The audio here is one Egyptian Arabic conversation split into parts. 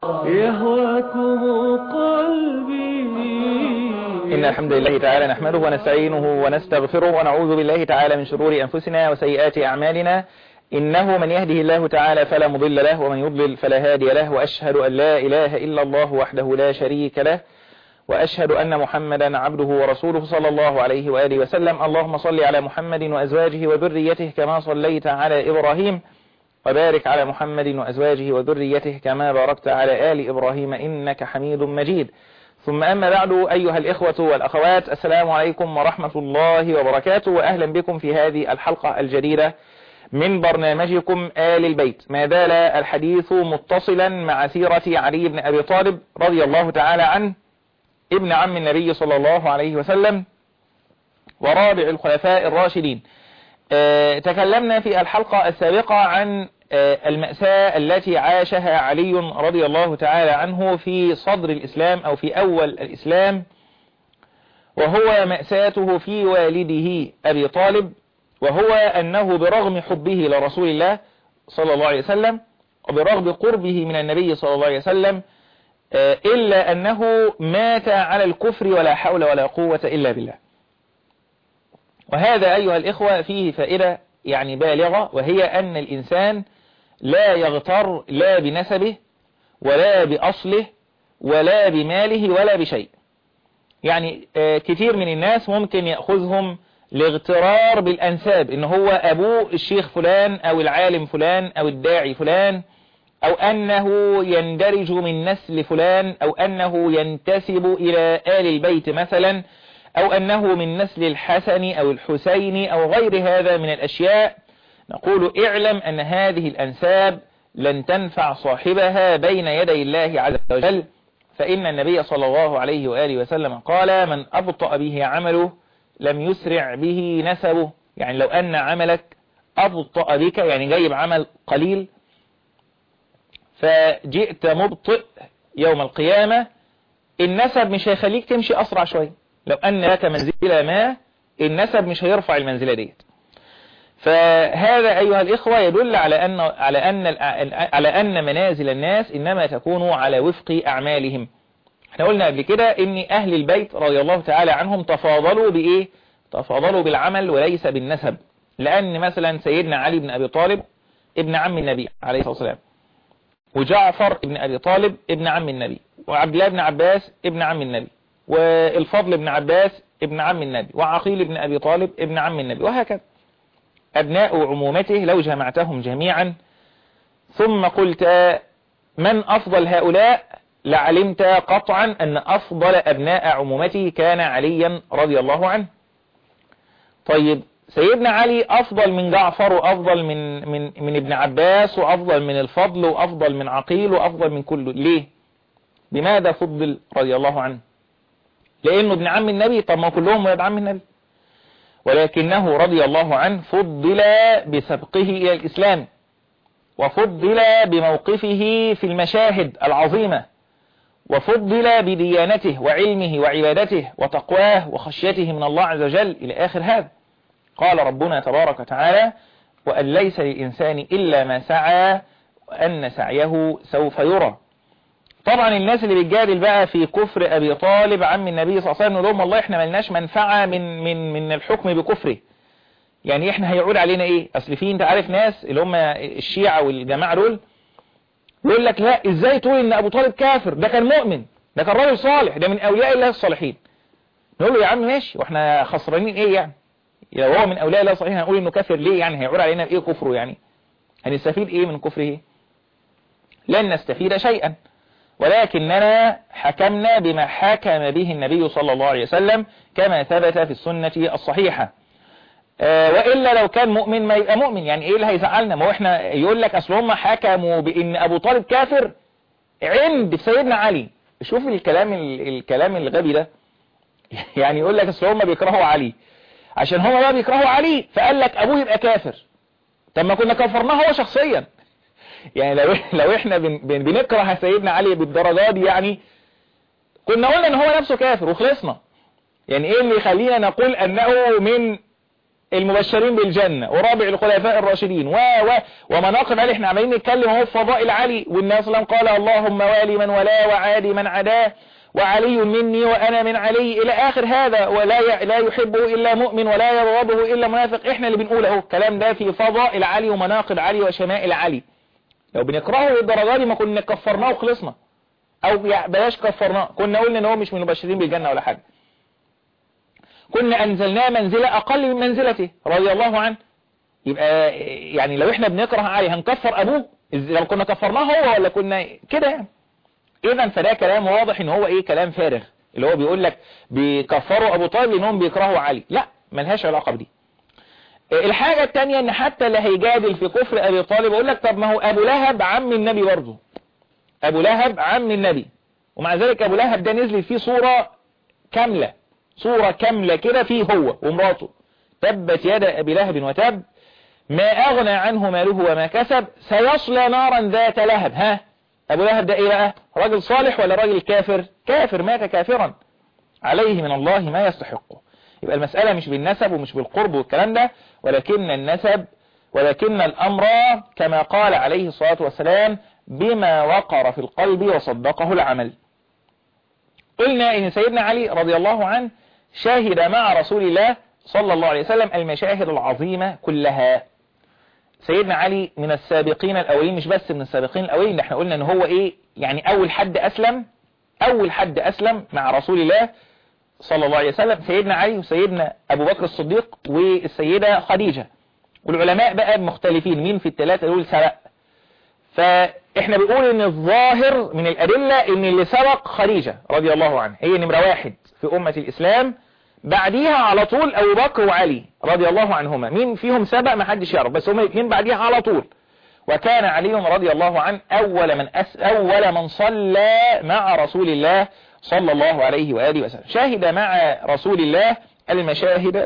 يهواكم قلبي إن الحمد لله تعالى نحمده ونستعينه ونستغفره ونعوذ بالله تعالى من شرور أنفسنا وسيئات أعمالنا إنه من يهده الله تعالى فلا مضل له ومن يضلل فلا هادي له وأشهد أن لا إله إلا الله وحده لا شريك له وأشهد أن محمدا عبده ورسوله صلى الله عليه وآله وسلم اللهم صل على محمد وأزواجه وذريته كما صليت على إبراهيم وبارك على محمد وأزواجه وذريته كما باركت على آل إبراهيم إنك حميد مجيد ثم أما بعد أيها الإخوة والأخوات السلام عليكم ورحمة الله وبركاته وأهلا بكم في هذه الحلقة الجديدة من برنامجكم آل البيت ما زال الحديث متصلا مع سيرة علي بن أبي طالب رضي الله تعالى عنه ابن عم النبي صلى الله عليه وسلم ورابع الخلفاء الراشدين أه تكلمنا في الحلقة السابقة عن أه المأساة التي عاشها علي رضي الله تعالى عنه في صدر الإسلام أو في أول الإسلام وهو مأساته في والده أبي طالب وهو أنه برغم حبه لرسول الله صلى الله عليه وسلم وبرغم قربه من النبي صلى الله عليه وسلم أه إلا أنه مات على الكفر ولا حول ولا قوة إلا بالله وهذا أيها الإخوة فيه فائدة يعني بالغة وهي أن الإنسان لا يغتر لا بنسبه ولا بأصله ولا بماله ولا بشيء يعني كتير من الناس ممكن يأخذهم لاغترار بالأنساب إن هو أبوه الشيخ فلان أو العالم فلان أو الداعي فلان أو أنه يندرج من نسل فلان أو أنه ينتسب إلى آل البيت مثلا أو أنه من نسل الحسن أو الحسين أو غير هذا من الأشياء نقول اعلم أن هذه الأنساب لن تنفع صاحبها بين يدي الله عز وجل فإن النبي صلى الله عليه وآله وسلم قال من أبطأ به عمله لم يسرع به نسبه يعني لو أن عملك أبطأ بك يعني جايب عمل قليل فجئت مبطئ يوم القيامة النسب مش هيخليك تمشي أسرع شوية لو أن لك منزلة ما النسب مش هيرفع المنزلة ديت فهذا أيها الإخوة يدل على أن على أن على أن منازل الناس إنما تكون على وفق أعمالهم احنا قلنا قبل كده إن أهل البيت رضي الله تعالى عنهم تفاضلوا بإيه تفاضلوا بالعمل وليس بالنسب لأن مثلا سيدنا علي بن أبي طالب ابن عم النبي عليه الصلاة والسلام وجعفر ابن أبي طالب ابن عم النبي وعبد الله بن عباس ابن عم النبي والفضل بن عباس ابن عم النبي وعقيل بن أبي طالب ابن عم النبي وهكذا أبناء عمومته لو جمعتهم جميعا ثم قلت من أفضل هؤلاء لعلمت قطعا أن أفضل أبناء عمومته كان عليا رضي الله عنه طيب سيدنا علي أفضل من جعفر وأفضل من, من, من ابن عباس وأفضل من الفضل وأفضل من عقيل وأفضل من كله ليه لماذا فضل رضي الله عنه لأنه ابن عم النبي طب ما كلهم ولد عم النبي ولكنه رضي الله عنه فضل بسبقه إلى الإسلام وفضل بموقفه في المشاهد العظيمة وفضل بديانته وعلمه وعبادته وتقواه وخشيته من الله عز وجل إلى آخر هذا قال ربنا تبارك وتعالى وأن ليس للإنسان إلا ما سعى وأن سعيه سوف يرى طبعا الناس اللي بتجادل بقى في كفر أبي طالب عم النبي صلى الله عليه وسلم نقول لهم والله احنا ملناش منفعة من من من الحكم بكفره يعني احنا هيعود علينا ايه اصل في انت عارف ناس اللي هم الشيعة والجماعة دول يقول لك لا ازاي تقول ان ابو طالب كافر ده كان مؤمن ده كان راجل صالح ده من اولياء الله الصالحين نقول له يا عم ماشي واحنا خسرانين ايه يعني لو هو من اولياء الله الصالحين هنقول انه كافر ليه يعني هيعود علينا بايه كفره يعني هنستفيد ايه من كفره لن نستفيد شيئا ولكننا حكمنا بما حكم به النبي صلى الله عليه وسلم كما ثبت في السنة الصحيحة أه وإلا لو كان مؤمن ما يبقى مؤمن يعني إيه اللي هيزعلنا ما هو إحنا يقول لك أصل هم حكموا بإن أبو طالب كافر عند سيدنا علي شوف الكلام الكلام الغبي ده يعني يقول لك أصل هم بيكرهوا علي عشان هم بقى بيكرهوا علي فقال لك أبوه يبقى كافر طب ما كنا كفرناه هو شخصيا يعني لو لو احنا بن بن بنكره سيدنا علي بالدرجات دي يعني كنا قلنا ان هو نفسه كافر وخلصنا يعني ايه اللي يخلينا نقول انه من المبشرين بالجنة ورابع الخلفاء الراشدين و و ومناقب علي احنا عمالين نتكلم اهو في فضائل علي والناس لم قال اللهم والي من ولا وعادي من عداه وعلي مني وأنا من علي إلى آخر هذا ولا لا يحبه إلا مؤمن ولا يرغبه إلا منافق إحنا اللي بنقول أهو الكلام ده في فضائل علي ومناقب علي وشمائل علي لو بنكرهه للدرجة دي ما كنا كفرناه وخلصنا أو بلاش كفرناه كنا قلنا إن هو مش من المبشرين بالجنة ولا حاجة كنا أنزلناه منزلة أقل من منزلته رضي الله عنه يبقى يعني لو إحنا بنكره علي هنكفر أبوه لو كنا كفرناه هو ولا كنا كده يعني اذا فده كلام واضح ان هو ايه كلام فارغ اللي هو بيقول لك بيكفروا ابو طالب لانهم بيكرهوا علي لا ملهاش علاقة بدي الحاجة التانية ان حتى اللي هيجادل في كفر ابي طالب يقول لك طب ما هو ابو لهب عم النبي برضه ابو لهب عم النبي ومع ذلك ابو لهب ده نزل فيه صورة كاملة صورة كاملة كده فيه هو ومراته تبت يد ابي لهب وتب ما اغنى عنه ماله وما كسب سيصلى نارا ذات لهب ها أبو لهب ده إيه بقى راجل صالح ولا راجل كافر كافر مات كافرا عليه من الله ما يستحقه يبقى المسألة مش بالنسب ومش بالقرب والكلام ده ولكن النسب ولكن الأمر كما قال عليه الصلاة والسلام بما وقر في القلب وصدقه العمل قلنا إن سيدنا علي رضي الله عنه شاهد مع رسول الله صلى الله عليه وسلم المشاهد العظيمة كلها سيدنا علي من السابقين الأولين مش بس من السابقين الأولين احنا قلنا ان هو ايه يعني اول حد اسلم اول حد اسلم مع رسول الله صلى الله عليه وسلم سيدنا علي وسيدنا ابو بكر الصديق والسيدة خديجة والعلماء بقى مختلفين مين في الثلاثة دول سبق فاحنا بنقول ان الظاهر من الادلة ان اللي سبق خديجة رضي الله عنها هي نمرة واحد في امة الاسلام بعديها على طول ابو بكر وعلي رضي الله عنهما مين فيهم سبق ما حدش يعرف بس هما الاثنين بعديها على طول وكان علي رضي الله عنه اول من أس اول من صلى مع رسول الله صلى الله عليه واله وسلم شاهد مع رسول الله المشاهد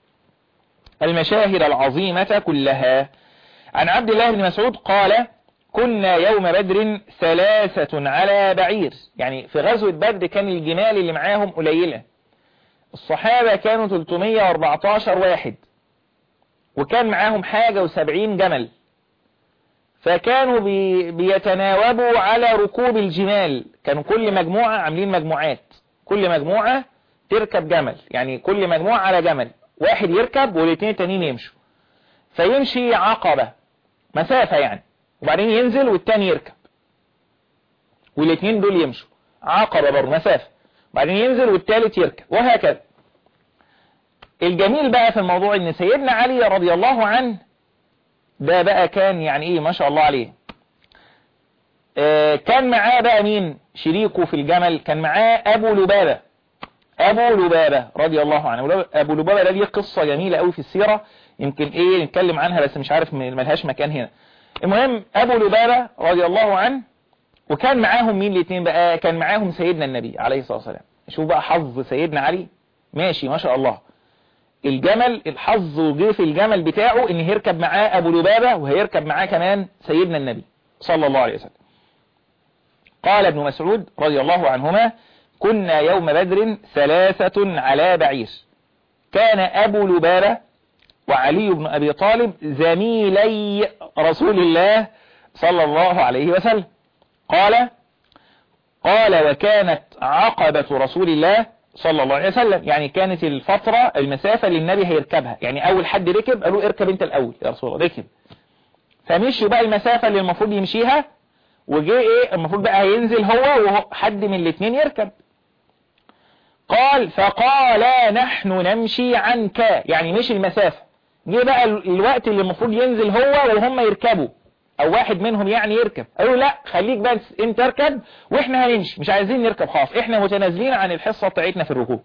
المشاهد العظيمة كلها عن عبد الله بن مسعود قال كنا يوم بدر ثلاثة على بعير يعني في غزوة بدر كان الجمال اللي معاهم قليلة الصحابة كانوا 314 واحد وكان معاهم حاجة وسبعين جمل فكانوا بي بيتناوبوا على ركوب الجمال كانوا كل مجموعة عاملين مجموعات كل مجموعة تركب جمل يعني كل مجموعة على جمل واحد يركب والاثنين التانيين يمشوا فيمشي عقبة مسافة يعني وبعدين ينزل والتاني يركب والاثنين دول يمشوا عقبة برضه مسافة بعدين ينزل والتالت يركب وهكذا الجميل بقى في الموضوع ان سيدنا علي رضي الله عنه ده بقى كان يعني ايه ما شاء الله عليه آه كان معاه بقى مين شريكه في الجمل كان معاه ابو لبابة ابو لبابة رضي الله عنه ابو لبابة ده ليه قصة جميلة قوي في السيرة يمكن ايه نتكلم عنها بس مش عارف ملهاش مكان هنا المهم ابو لبابة رضي الله عنه وكان معاهم مين الاثنين بقى كان معاهم سيدنا النبي عليه الصلاة والسلام شوف بقى حظ سيدنا علي ماشي ما شاء الله الجمل الحظ وجه في الجمل بتاعه ان هيركب معاه ابو لبابة وهيركب معاه كمان سيدنا النبي صلى الله عليه وسلم قال ابن مسعود رضي الله عنهما كنا يوم بدر ثلاثة على بعير كان ابو لبابة وعلي بن ابي طالب زميلي رسول الله صلى الله عليه وسلم قال قال وكانت عقبة رسول الله صلى الله عليه وسلم يعني كانت الفترة المسافة اللي النبي هيركبها يعني أول حد ركب قالوا اركب انت الأول يا رسول الله ركب فمشوا بقى المسافة اللي المفروض يمشيها وجه ايه المفروض بقى هينزل هو وحد من الاثنين يركب قال فقال نحن نمشي عنك يعني مشي المسافة جه بقى الوقت اللي المفروض ينزل هو وهم يركبوا او واحد منهم يعني يركب قالوا لا خليك بس انت اركب واحنا هنمشي مش عايزين نركب خاص احنا متنازلين عن الحصة بتاعتنا في الركوب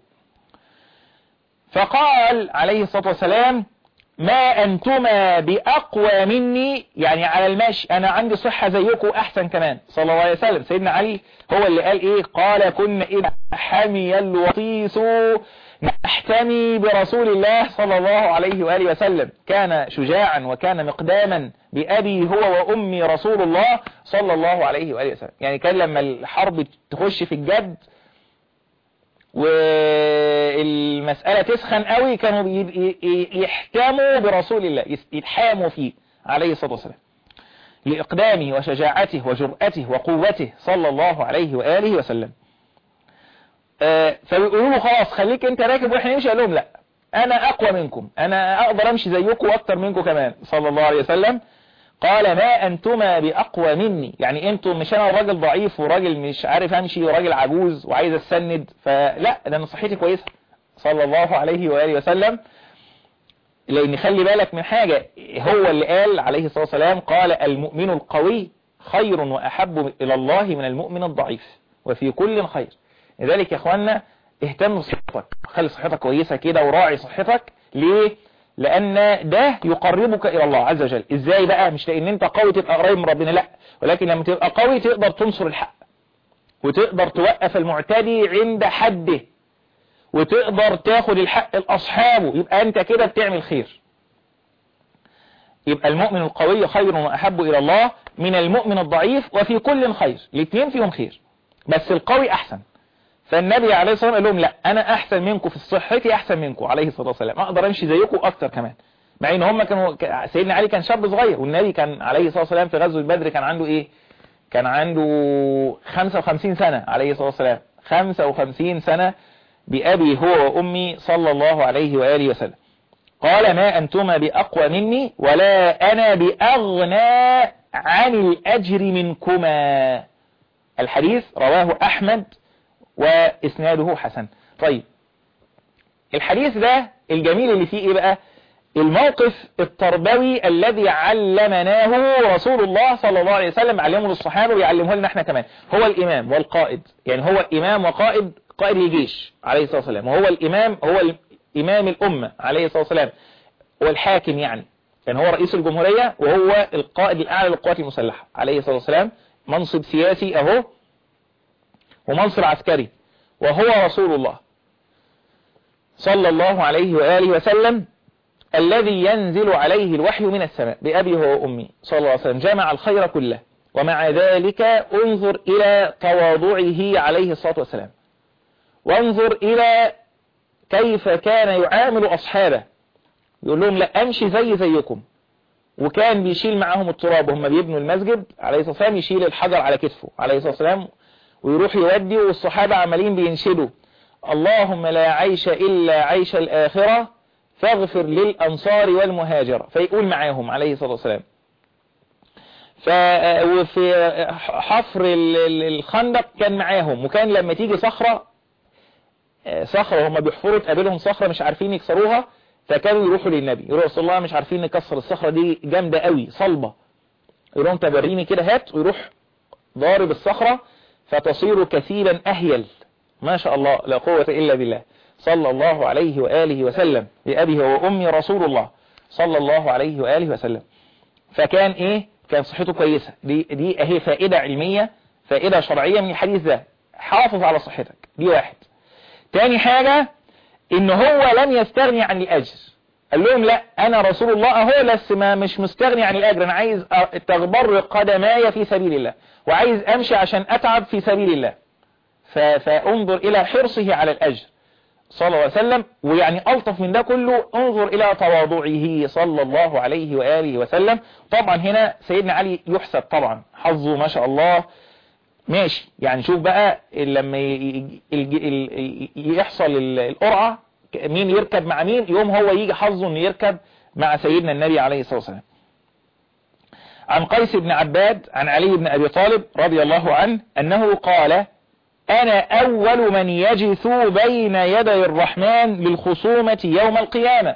فقال عليه الصلاة والسلام ما أنتما بأقوى مني يعني على المشي أنا عندي صحة زيكم أحسن كمان صلى الله عليه وسلم سيدنا علي هو اللي قال إيه قال كنا إذا حمي الوطيس نحتمي برسول الله صلى الله عليه وآله وسلم كان شجاعا وكان مقداما بأبي هو وأمي رسول الله صلى الله عليه وآله وسلم يعني كان لما الحرب تخش في الجد والمسألة تسخن قوي كانوا بي- ي- يحكموا برسول الله يس- يتحاموا فيه عليه الصلاة والسلام لإقدامه وشجاعته وجرأته وقوته صلى الله عليه وآله وسلم آه، فبيقولوا له خلاص خليك انت راكب واحنا نمشي قال لهم لا انا اقوى منكم انا اقدر امشي زيكم واكتر منكم كمان صلى الله عليه وسلم قال ما انتما باقوى مني يعني انتم مش انا راجل ضعيف وراجل مش عارف امشي وراجل عجوز وعايز استند فلا ده انا صحتي كويسه صلى الله عليه واله وسلم لان خلي بالك من حاجة هو اللي قال عليه الصلاة والسلام قال المؤمن القوي خير وأحب إلى الله من المؤمن الضعيف وفي كل خير لذلك يا اخوانا اهتم بصحتك خلي صحتك كويسة كده وراعي صحتك ليه لأن ده يقربك إلى الله عز وجل إزاي بقى مش لأن أنت قوي تبقى قريب من ربنا لا ولكن لما تبقى قوي تقدر تنصر الحق وتقدر توقف المعتدي عند حده وتقدر تاخد الحق لأصحابه يبقى أنت كده بتعمل خير يبقى المؤمن القوي خير وأحب إلى الله من المؤمن الضعيف وفي كل خير الاثنين فيهم خير بس القوي أحسن فالنبي عليه الصلاة والسلام قال لهم لا أنا أحسن منكم في صحتي أحسن منكم عليه الصلاة والسلام أقدر أمشي زيكم أكتر كمان مع إن هم كانوا ك- سيدنا علي كان شاب صغير والنبي كان عليه الصلاة والسلام في غزوة بدر كان عنده إيه كان عنده 55 سنة عليه الصلاة والسلام 55 سنة بأبي هو وأمي صلى الله عليه وآله وسلم قال ما أنتما بأقوى مني ولا أنا بأغنى عن الأجر منكما الحديث رواه أحمد وإسناده حسن طيب الحديث ده الجميل اللي فيه إيه بقى الموقف التربوي الذي علمناه رسول الله صلى الله عليه وسلم علمه للصحابة ويعلمه لنا احنا كمان هو الإمام والقائد يعني هو إمام وقائد قائد الجيش عليه الصلاة والسلام وهو الإمام هو إمام الأمة عليه الصلاة والسلام هو الحاكم يعني يعني هو رئيس الجمهورية وهو القائد الأعلى للقوات المسلحة عليه الصلاة والسلام منصب سياسي أهو ومنصب عسكري وهو رسول الله صلى الله عليه وآله وسلم الذي ينزل عليه الوحي من السماء بأبي هو وأمي صلى الله عليه وسلم جمع الخير كله ومع ذلك انظر إلى تواضعه عليه الصلاة والسلام وانظر إلى كيف كان يعامل أصحابه يقول لهم لا أمشي زي زيكم وكان بيشيل معاهم التراب وهم بيبنوا المسجد عليه الصلاة والسلام يشيل الحجر على كتفه عليه الصلاة والسلام ويروح يودي والصحابة عمالين بينشدوا اللهم لا عيش إلا عيش الآخرة فاغفر للأنصار والمهاجرة فيقول معاهم عليه الصلاة والسلام ف وفي حفر ال- ال- الخندق كان معاهم وكان لما تيجي صخرة صخرة هم بيحفروا تقابلهم صخرة مش عارفين يكسروها فكانوا يروحوا للنبي يقولوا رسول الله مش عارفين نكسر الصخرة دي جامدة قوي صلبة يقول لهم تبريني كده هات ويروح ضارب الصخرة فتصير كثيبا أهيل ما شاء الله لا قوة إلا بالله صلى الله عليه وآله وسلم بأبيه وأمي رسول الله صلى الله عليه وآله وسلم فكان إيه كان صحته كويسة دي, دي أهي فائدة علمية فائدة شرعية من الحديث ده حافظ على صحتك دي واحد تاني حاجة ان هو لم يستغني عن الاجر قال لهم لا انا رسول الله اهو بس ما مش مستغني عن الاجر انا عايز أ- تغبر قدماي في سبيل الله وعايز امشي عشان اتعب في سبيل الله ف- فانظر الى حرصه على الاجر صلى الله عليه وسلم ويعني الطف من ده كله انظر الى تواضعه صلى الله عليه واله وسلم طبعا هنا سيدنا علي يحسب طبعا حظه ما شاء الله ماشي يعني شوف بقى لما ي- ي- الج- ال- يحصل ال- القرعة مين يركب مع مين يوم هو يجي حظه انه يركب مع سيدنا النبي عليه الصلاة والسلام عن قيس بن عباد عن علي بن أبي طالب رضي الله عنه أنه قال أنا أول من يجث بين يدي الرحمن للخصومة يوم القيامة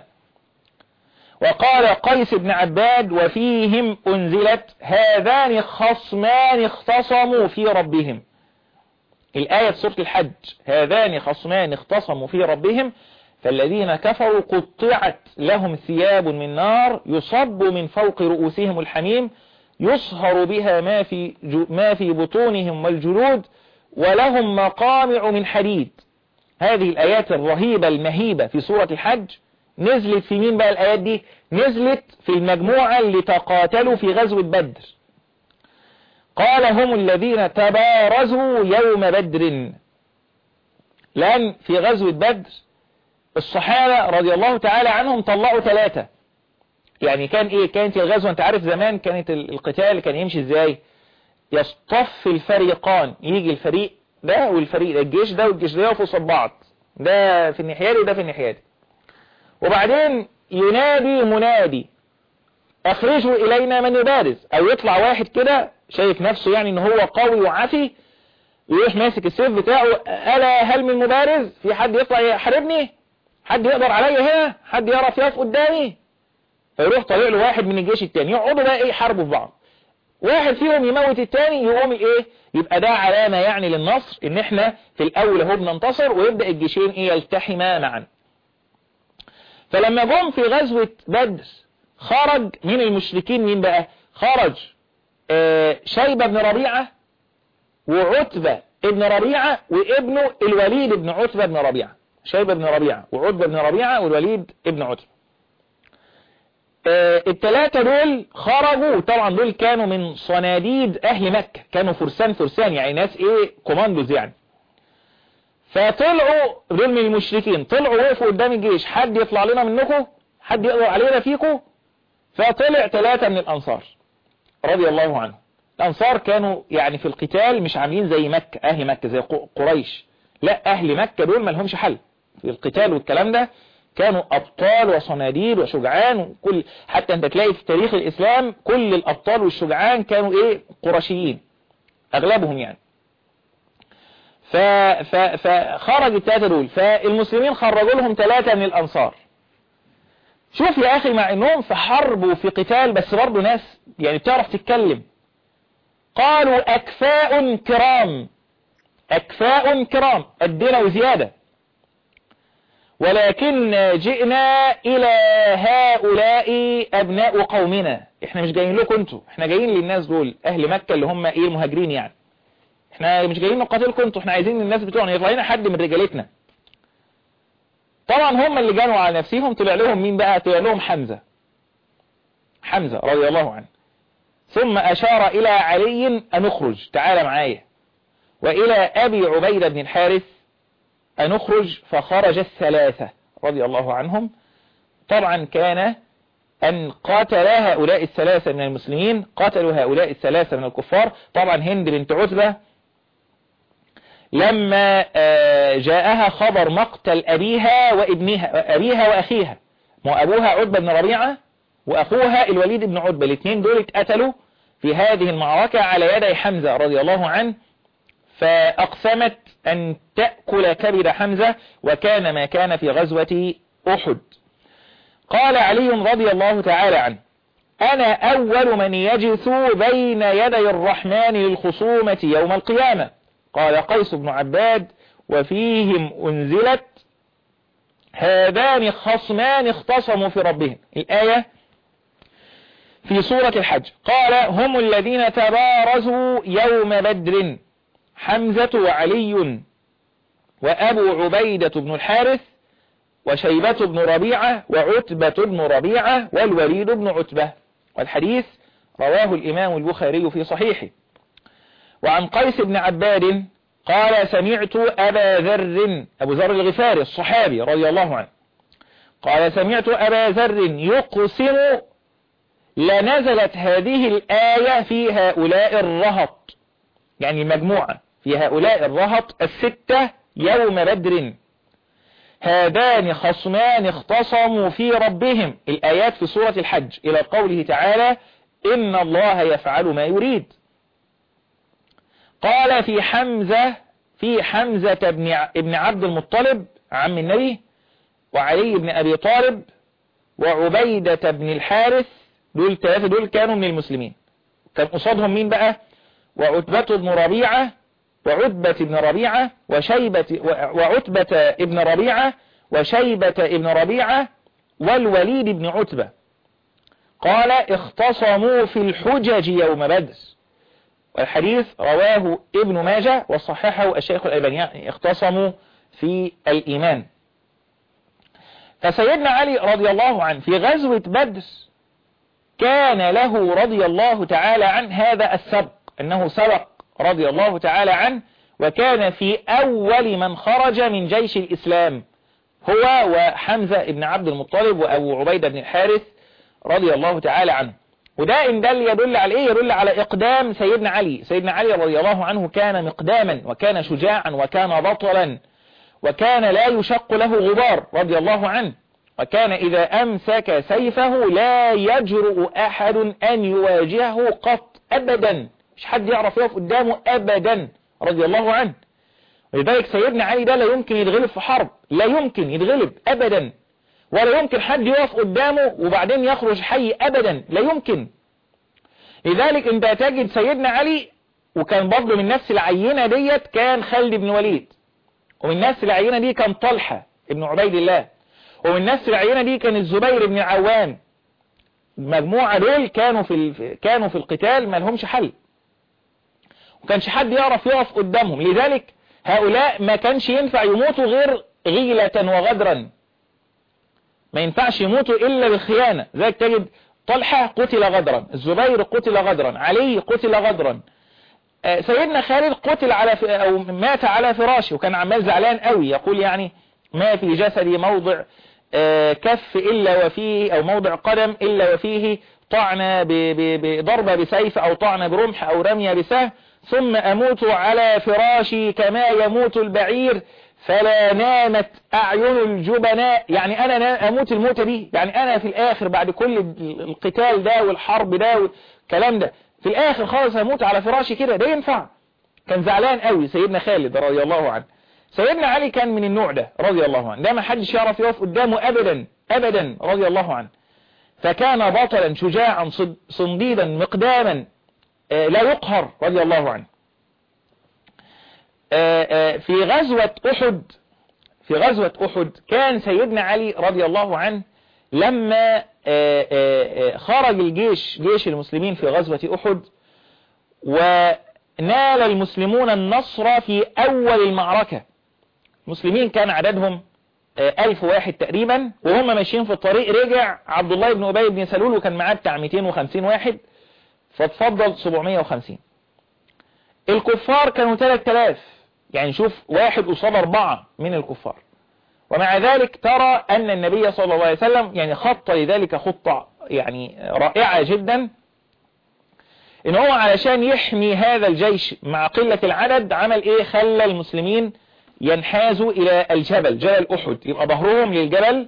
وقال قيس بن عباد وفيهم أنزلت هذان خصمان اختصموا في ربهم الآية في سورة الحج هذان خصمان اختصموا في ربهم فالذين كفروا قطعت لهم ثياب من نار يصب من فوق رؤوسهم الحميم يصهر بها ما في, جو ما في بطونهم والجلود ولهم مقامع من حديد هذه الآيات الرهيبة المهيبة في سورة الحج نزلت في مين بقى الآيات دي نزلت في المجموعة اللي تقاتلوا في غزوة بدر قال هم الذين تبارزوا يوم بدر لأن في غزوة بدر الصحابة رضي الله تعالى عنهم طلعوا ثلاثة يعني كان ايه كانت الغزوة انت عارف زمان كانت القتال كان يمشي ازاي يصطف الفريقان يجي الفريق ده والفريق ده الجيش ده والجيش ده يقفوا قصاد بعض ده في الناحية دي ده في الناحية دي وبعدين ينادي منادي اخرجوا الينا من يبارز او يطلع واحد كده شايف نفسه يعني ان هو قوي وعافي ويروح ماسك السيف بتاعه الا هل من مبارز في حد يطلع يحاربني حد يقدر عليا هنا حد يعرف يقف قدامي فيروح طالع له واحد من الجيش التاني يقعدوا بقى ايه يحاربوا في بعض واحد فيهم يموت التاني يقوم ايه يبقى ده علامة يعني للنصر ان احنا في الاول اهو بننتصر ويبدأ الجيشين ايه يلتحما معا فلما جم في غزوة بدر خرج من المشركين مين بقى خرج آه شيبة بن ربيعة وعتبة ابن ربيعة وابنه الوليد بن عتبة بن ربيعة شيبة بن ربيعة وعتبة بن ربيعة والوليد ابن عتبة آه التلاتة دول خرجوا طبعا دول كانوا من صناديد اهل مكة كانوا فرسان فرسان يعني ناس ايه كوماندوز يعني فطلعوا دول من المشركين طلعوا وقفوا قدام الجيش حد يطلع لنا منكم حد يقدر علينا فيكم فطلع ثلاثة من الأنصار رضي الله عنهم الأنصار كانوا يعني في القتال مش عاملين زي مكة أهل مكة زي قريش لا أهل مكة دول ما لهمش حل في القتال والكلام ده كانوا أبطال وصناديد وشجعان وكل حتى أنت تلاقي في تاريخ الإسلام كل الأبطال والشجعان كانوا إيه قرشيين أغلبهم يعني ف ف فخرج الثلاثة دول فالمسلمين خرجوا لهم ثلاثة من الأنصار شوف يا أخي مع إنهم في حرب وفي قتال بس برضه ناس يعني بتعرف تتكلم قالوا أكفاء كرام أكفاء كرام أدينا وزيادة ولكن جئنا إلى هؤلاء أبناء قومنا احنا مش جايين لكم انتوا احنا جايين للناس دول أهل مكة اللي هم ايه المهاجرين يعني احنا مش جايين نقاتلكم انتوا احنا عايزين الناس بتوعنا يطلع لنا حد من رجالتنا طبعا هم اللي جانوا على نفسهم طلع لهم مين بقى طلع لهم حمزة حمزة رضي الله عنه ثم أشار إلى علي أن اخرج تعال معايا وإلى أبي عبيدة بن الحارث أن اخرج فخرج الثلاثة رضي الله عنهم طبعا كان أن قاتل هؤلاء الثلاثة من المسلمين قتلوا هؤلاء الثلاثة من الكفار طبعا هند بنت عتبة لما جاءها خبر مقتل أبيها وابنها أبيها وأخيها ما أبوها عتبة بن ربيعة وأخوها الوليد بن عتبة الاثنين دول اتقتلوا في هذه المعركة على يدي حمزة رضي الله عنه فأقسمت أن تأكل كبد حمزة وكان ما كان في غزوة أحد قال علي رضي الله تعالى عنه أنا أول من يجث بين يدي الرحمن للخصومة يوم القيامة قال قيس بن عباد وفيهم أنزلت هذان خصمان اختصموا في ربهم الآية في سورة الحج قال هم الذين تبارزوا يوم بدر حمزة وعلي وأبو عبيدة بن الحارث وشيبة بن ربيعة وعتبة بن ربيعة والوليد بن عتبة والحديث رواه الإمام البخاري في صحيحه وعن قيس بن عباد قال سمعت أبا ذر أبو ذر الغفاري الصحابي رضي الله عنه قال سمعت أبا ذر يقسم لنزلت هذه الآية في هؤلاء الرهط يعني مجموعة في هؤلاء الرهط الستة يوم بدر هذان خصمان اختصموا في ربهم الآيات في سورة الحج إلى قوله تعالى إن الله يفعل ما يريد قال في حمزة في حمزة بن ابن عبد المطلب عم النبي وعلي بن أبي طالب وعبيدة بن الحارث دول ثلاثة دول كانوا من المسلمين كان قصادهم مين بقى وعتبة بن ربيعة وعتبة بن ربيعة وشيبة وعتبة ابن ربيعة وشيبة ابن ربيعة والوليد بن عتبة قال اختصموا في الحجج يوم بدر والحديث رواه ابن ماجه وصححه الشيخ الألباني يعني اختصموا في الإيمان فسيدنا علي رضي الله عنه في غزوة بدر كان له رضي الله تعالى عنه هذا السبق أنه سبق رضي الله تعالى عنه وكان في أول من خرج من جيش الإسلام هو وحمزة بن عبد المطلب وأبو عبيدة بن الحارث رضي الله تعالى عنه وده إن دل يدل على إيه يدل على إقدام سيدنا علي سيدنا علي رضي الله عنه كان مقداما وكان شجاعا وكان بطلا وكان لا يشق له غبار رضي الله عنه وكان إذا أمسك سيفه لا يجرؤ أحد أن يواجهه قط أبدا مش حد يعرف يقف قدامه أبدا رضي الله عنه ولذلك سيدنا علي ده لا يمكن يتغلب في حرب لا يمكن يتغلب أبدا ولا يمكن حد يقف قدامه وبعدين يخرج حي أبدا لا يمكن لذلك انت تجد سيدنا علي وكان برضه من نفس العينة ديت كان خالد بن وليد ومن نفس العينة دي كان طلحة ابن عبيد الله ومن نفس العينة دي كان الزبير بن العوام المجموعة دول كانوا في ال... كانوا في القتال ما لهمش حل وكانش حد يعرف يقف قدامهم لذلك هؤلاء ما كانش ينفع يموتوا غير غيلة وغدرا ما ينفعش يموتوا إلا بالخيانة ذلك تجد طلحة قتل غدرا الزبير قتل غدرا علي قتل غدرا سيدنا خالد قتل على ف... أو مات على فراشه وكان عمال زعلان قوي يقول يعني ما في جسدي موضع كف إلا وفيه أو موضع قدم إلا وفيه طعن بضربة بسيف أو طعن برمح أو رمية بسهم ثم أموت على فراشي كما يموت البعير فلا نامت أعين الجبناء يعني أنا أموت الموتة دي يعني أنا في الآخر بعد كل القتال ده والحرب ده والكلام ده في الآخر خالص أموت على فراشي كده ده ينفع كان زعلان قوي سيدنا خالد رضي الله عنه سيدنا علي كان من النوع ده رضي الله عنه ده ما حدش يعرف يقف قدامه أبدا أبدا رضي الله عنه فكان بطلا شجاعا صنديدا مقداما لا يقهر رضي الله عنه في غزوة أحد في غزوة أحد كان سيدنا علي رضي الله عنه لما خرج الجيش جيش المسلمين في غزوة أحد ونال المسلمون النصر في أول المعركة المسلمين كان عددهم ألف واحد تقريبا وهم ماشيين في الطريق رجع عبد الله بن أبي بن سلول وكان معاه بتاع 250 واحد فتفضل 750 الكفار كانوا 3000 يعني شوف واحد قصاد أربعة من الكفار ومع ذلك ترى أن النبي صلى الله عليه وسلم يعني خط لذلك خطة يعني رائعة جدا إن هو علشان يحمي هذا الجيش مع قلة العدد عمل إيه خلى المسلمين ينحازوا إلى الجبل جبل أحد يبقى ظهرهم للجبل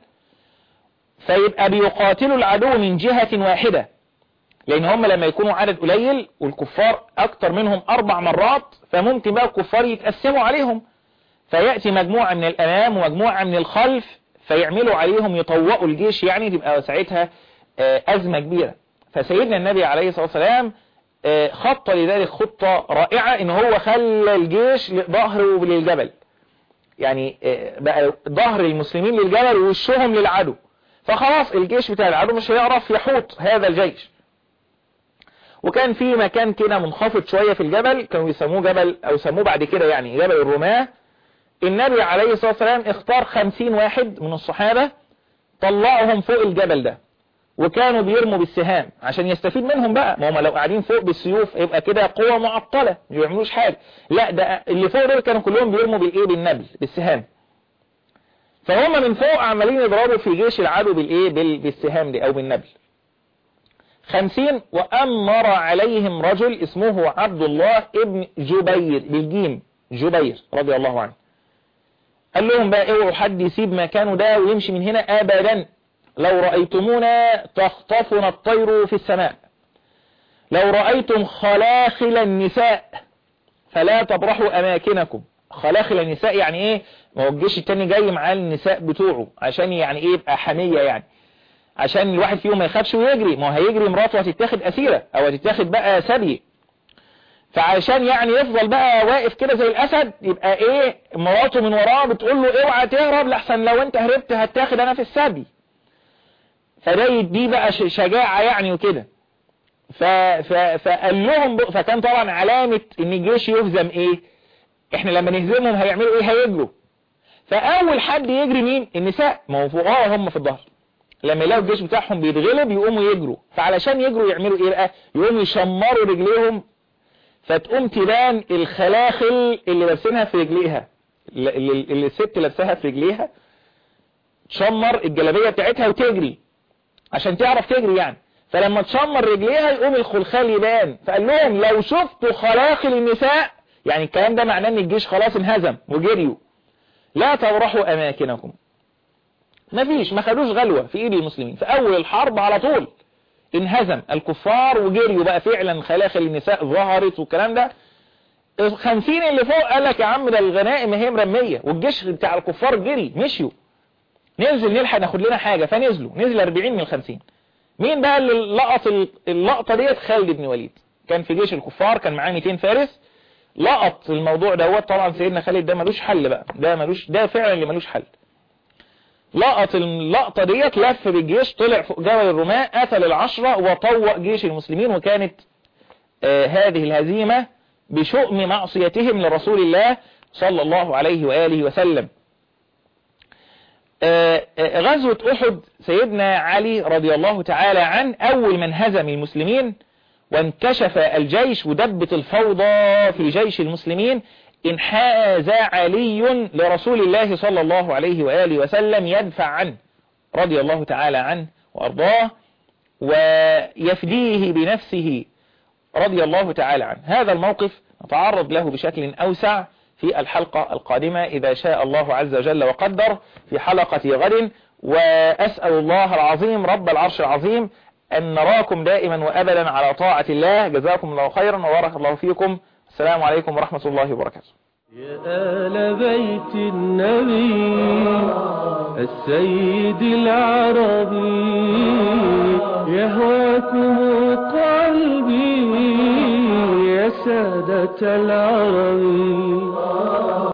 فيبقى بيقاتلوا العدو من جهة واحدة لأن هم لما يكونوا عدد قليل والكفار أكتر منهم أربع مرات فممكن بقى الكفار يتقسموا عليهم فيأتي مجموعة من الأمام ومجموعة من الخلف فيعملوا عليهم يطوقوا الجيش يعني تبقى ساعتها أزمة كبيرة فسيدنا النبي عليه الصلاة والسلام خط لذلك خطة رائعة إن هو خلى الجيش ظهره للجبل يعني بقى ظهر المسلمين للجبل ووشهم للعدو فخلاص الجيش بتاع العدو مش هيعرف يحوط هذا الجيش وكان في مكان كده منخفض شوية في الجبل كانوا يسموه جبل او يسموه بعد كده يعني جبل الرماة النبي عليه الصلاة والسلام اختار خمسين واحد من الصحابة طلعهم فوق الجبل ده وكانوا بيرموا بالسهام عشان يستفيد منهم بقى ما هم لو قاعدين فوق بالسيوف يبقى كده قوة معطلة ما بيعملوش حاجة لا ده اللي فوق دول كانوا كلهم بيرموا بالايه بالنبل بالسهام فهم من فوق عمالين يضربوا في جيش العدو بالايه بالسهام دي او بالنبل خمسين وأمر عليهم رجل اسمه عبد الله ابن جبير بالجيم جبير رضي الله عنه قال لهم بقى اوعوا حد يسيب مكانه ده ويمشي من هنا أبدا لو رأيتمونا تخطفنا الطير في السماء لو رأيتم خلاخل النساء فلا تبرحوا أماكنكم خلاخل النساء يعني ايه ما هو الجيش التاني جاي معاه النساء بتوعه عشان يعني ايه يبقى حمية يعني عشان الواحد فيهم ما يخافش ويجري ما هو هيجري مراته هتتاخد أسيرة أو هتتاخد بقى سبي فعشان يعني يفضل بقى واقف كده زي الأسد يبقى إيه مراته من وراه بتقول له اوعى تهرب لحسن لو أنت هربت هتاخد أنا في السبي فده يديه بقى شجاعة يعني وكده ف... ف... فقال لهم ب... فكان طبعا علامة ان الجيش يهزم ايه احنا لما نهزمهم هيعملوا ايه هيجروا فاول حد يجري مين النساء ما هو فوقها هم في الظهر لما يلاقوا الجيش بتاعهم بيتغلب يقوموا يجروا فعلشان يجروا يعملوا ايه بقى يقوموا يشمروا رجليهم فتقوم تبان الخلاخل اللي لابسينها في رجليها اللي, اللي الست لابساها في رجليها تشمر الجلابية بتاعتها وتجري عشان تعرف تجري يعني فلما تشمر رجليها يقوم الخلخال يبان فقال لهم لو شفتوا خلاخل النساء يعني الكلام ده معناه ان الجيش خلاص انهزم وجريوا لا تبرحوا اماكنكم مفيش ما خدوش غلوة في ايد المسلمين في اول الحرب على طول انهزم الكفار وجريوا بقى فعلا خلاخل النساء ظهرت والكلام ده الخمسين اللي فوق قال لك يا عم ده الغنائم هي مرمية والجيش بتاع الكفار جري مشيوا ننزل نلحق ناخد لنا حاجة فنزلوا نزل 40 من الخمسين مين بقى اللي لقط اللقطة ديت خالد بن وليد كان في جيش الكفار كان معاه 200 فارس لقط الموضوع دوت طبعا سيدنا خالد ده ملوش حل بقى ده ملوش ده فعلا اللي ملوش حل لقط اللقطة ديت لف بالجيش طلع فوق جبل الرماة قتل العشرة وطوق جيش المسلمين وكانت آه هذه الهزيمة بشؤم معصيتهم لرسول الله صلى الله عليه وآله وسلم آه آه غزوة أحد سيدنا علي رضي الله تعالى عن أول من هزم المسلمين وانكشف الجيش ودبت الفوضى في جيش المسلمين انحاز علي لرسول الله صلى الله عليه وآله وسلم يدفع عنه رضي الله تعالى عنه وأرضاه ويفديه بنفسه رضي الله تعالى عنه هذا الموقف نتعرض له بشكل أوسع في الحلقة القادمة إذا شاء الله عز وجل وقدر في حلقة غد وأسأل الله العظيم رب العرش العظيم أن نراكم دائما وأبدا على طاعة الله جزاكم الله خيرا وبارك الله فيكم السلام عليكم ورحمة الله وبركاته يا آل بيت النبي السيد العربي يهواكم قلبي يا سادة العربي